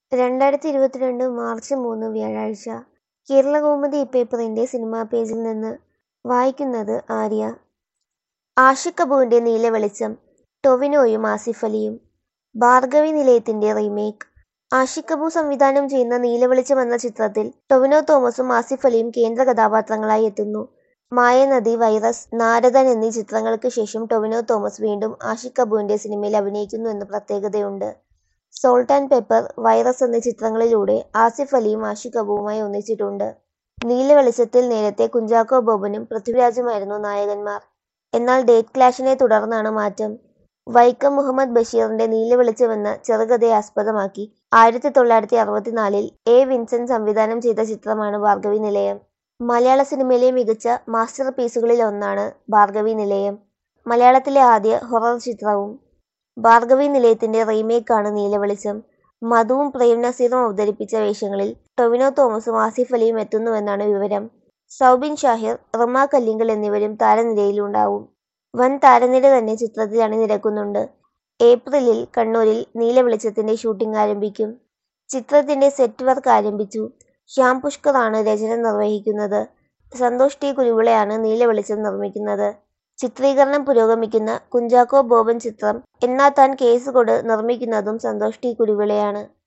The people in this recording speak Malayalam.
രണ്ടായിരത്തി ഇരുപത്തിരണ്ട് മാർച്ച് മൂന്ന് വ്യാഴാഴ്ച കേരളകൗമുദി ഇപ്പേപ്പറിന്റെ സിനിമാ പേജിൽ നിന്ന് വായിക്കുന്നത് ആര്യ ആഷിഖ് കപൂറിന്റെ നീലവെളിച്ചം ടൊവിനോയും ആസിഫ് അലിയും ഭാർഗവി നിലയത്തിന്റെ റീമേക്ക് ആഷിഖ് കപൂർ സംവിധാനം ചെയ്യുന്ന നീലവെളിച്ചം എന്ന ചിത്രത്തിൽ ടൊവിനോ തോമസും ആസിഫ് അലിയും കേന്ദ്ര കഥാപാത്രങ്ങളായി എത്തുന്നു മായനദി വൈറസ് നാരദൻ എന്നീ ചിത്രങ്ങൾക്ക് ശേഷം ടൊവിനോ തോമസ് വീണ്ടും ആഷിഖ് കപൂറിന്റെ സിനിമയിൽ അഭിനയിക്കുന്നു എന്ന പ്രത്യേകതയുണ്ട് സോൾട്ട് ആൻഡ് പെപ്പർ വൈറസ് എന്നീ ചിത്രങ്ങളിലൂടെ ആസിഫ് അലിയും ആഷിഖ് കപൂറുമായി ഒന്നിച്ചിട്ടുണ്ട് നീലവെളിച്ചത്തിൽ നേരത്തെ കുഞ്ചാക്കോ ബോബനും പൃഥ്വിരാജുമായിരുന്നു നായകന്മാർ എന്നാൽ ഡേറ്റ് ക്ലാഷിനെ തുടർന്നാണ് മാറ്റം വൈക്കം മുഹമ്മദ് ബഷീറിന്റെ നീലവെളിച്ചം എന്ന ചെറുകഥയെ ആസ്പദമാക്കി ആയിരത്തി തൊള്ളായിരത്തി അറുപത്തിനാലിൽ എ വിൻസെന്റ് സംവിധാനം ചെയ്ത ചിത്രമാണ് ഭാർഗവി നിലയം മലയാള സിനിമയിലെ മികച്ച മാസ്റ്റർ പീസുകളിൽ ഒന്നാണ് ഭാർഗവി നിലയം മലയാളത്തിലെ ആദ്യ ഹൊറർ ചിത്രവും ഭാർഗവി നിലയത്തിന്റെ റീമേക്കാണ് നീലവെളിച്ചം മധുവും പ്രേം നസീറും അവതരിപ്പിച്ച വേഷങ്ങളിൽ ടൊവിനോ തോമസും ആസിഫ് അലിയും എത്തുന്നുവെന്നാണ് വിവരം സൗബിൻ ഷാഹിർ റിമ കല്ലിങ്കൽ എന്നിവരും താരനിരയിലുണ്ടാവും വൻ താരനിര തന്നെ ചിത്രത്തിൽ അണിനിരക്കുന്നുണ്ട് ഏപ്രിലിൽ കണ്ണൂരിൽ നീലവെളിച്ചത്തിന്റെ ഷൂട്ടിംഗ് ആരംഭിക്കും ചിത്രത്തിന്റെ സെറ്റ് വർക്ക് ആരംഭിച്ചു ശ്യാം പുഷ്കർ ആണ് രചന നിർവഹിക്കുന്നത് സന്തോഷ് ടി കുരുവിളയാണ് നീലവെളിച്ചം നിർമ്മിക്കുന്നത് ചിത്രീകരണം പുരോഗമിക്കുന്ന കുഞ്ചാക്കോ ബോബൻ ചിത്രം എന്നാ താൻ കേസ് കൊട് നിർമ്മിക്കുന്നതും സന്തോഷ് ടി കുരുവിളയാണ്